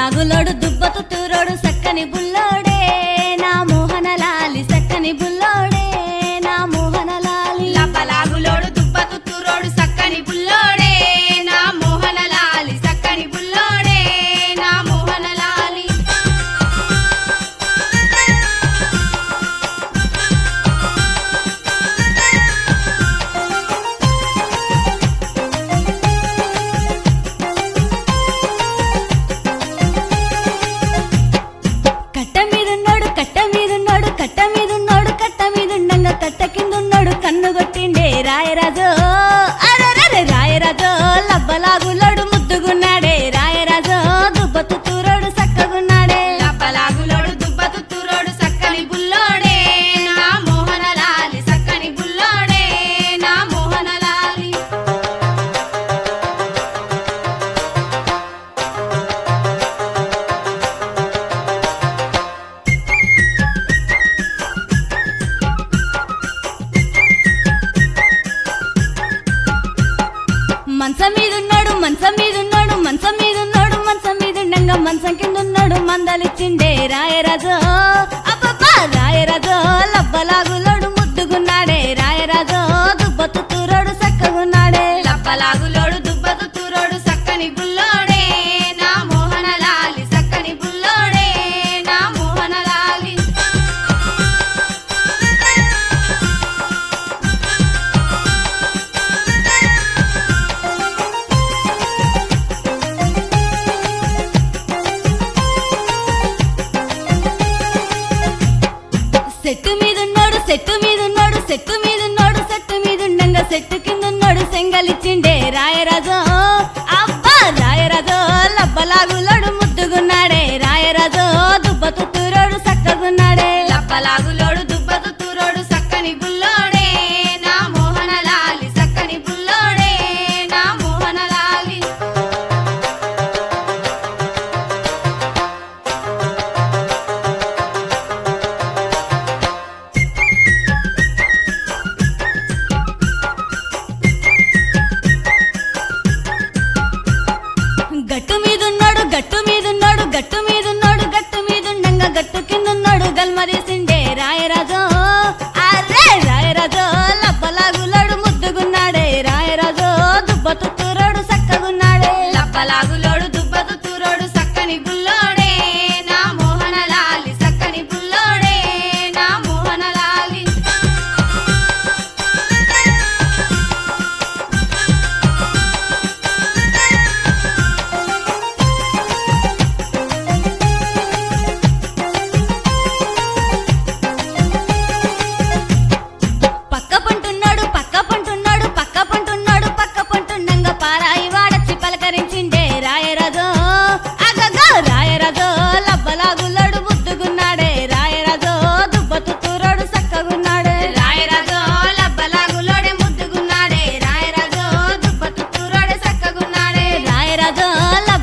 లబ్బలాగులోడు దుబ్బతు తూరోడు సక్కని బుల్లోడే నా మోహన లాలి సక్కని బుల్లోడే నా మోహన లాలి లబ్బలాగులోడు దుబ్బతు తురోడు సక్కని బుల్లోడే నా మోహన లాలి సక్కని బుల్లోడే నా మోహన లాలి కట్ట మీదున్నాడు కట్ట మీదున్నాడు కట్ట మీదున్నాడు కట్ట మీదుండంగా కట్ట కిందున్నాడు కన్ను కొట్టిండే రాయరాజు అరెరెరె రాయరాజు లబ్బలాగులోడు ముద్దుగున్నాడే రాయరాజు దుబ్బతు తూరోడు సక్కగున్నాడే లబ్బలాగులోడు దుబ్బతు తురోడు సక్కని బుల్లోడే నా మోహన లాలి సక్కని బుల్లోడే నా మోహన లాలి మంచం మీదున్నాడు మంచం మీదున్నాడు మంచం మీదున్నాడు మంచం మీదుండంగా మంచం కిందున్నాడు మందలిచ్చిండే రాయరాజు అబ్బబ్బా రాయరాజు లబ్బలాగులోడు ముద్దుగున్నాడే రాయరాజు దుబ్బతు తూరోడు సక్కగున్నాడే లబ్బలాగులోడు దుబ్బతు తురోడు సక్కని బుల్లోడే నా మోహన లాలి సక్కని బుల్లోడే నా మోహన లాలి సెట్టు మీదున్నాడు సెట్టు మీదున్నాడు సెట్టు మీదున్నాడు సెట్టు మీదుండంగా సెట్టు కిందున్నాడు సెంగలిచ్చిండే రాయరాజు అబ్బా రాయరాజు లబ్బలాగులోడు ముద్దుగున్నాడే రాయరాజు దుబ్బతు తూరోడు సక్కగున్నాడే లబ్బలాగులోడు దుబ్బతు తురోడు సక్కని బుల్లోడే నా మోహన లాలి సక్కని బుల్లోడే నా మోహన లాలి గట్టు మీదున్నాడు గట్టు మీదున్నాడు గట్టు మీదున్నాడు గట్టు మీదుండంగా గట్టు కిందున్నాడు గల్మరీసిండే రాయరాజు అరే రాయరాజు లబ్బలాగులాడు ముద్దుగున్నాడే రాయరాజు దుబ్బతు తూరోడు సక్కగున్నాడే లబ్బలాగులోడు దుబ్బతు తురోడు సక్కని బుల్లోడే నా మోహన లాలి సక్కని బుల్లోడే నా మోహన లాలి పక్క పంటున్నాడు పక్క పంటున్నాడు పక్క పంటున్నాడు పక్క పంటుండంగా పారాయి వాడచ్చి పలకరించిండే రాయరాజు అగగా రాయరాజు లబ్బలాగులాడు ముద్దుగున్నాడే రాయరాజు దుబ్బతు తూరోడు సక్కగున్నాడే రాయరాజో లబ్బలాగులోడే ముద్దుగున్నాడే రాయరాజో దుబ్బతు తురోడే సక్కగున్నాడే రాయరాజు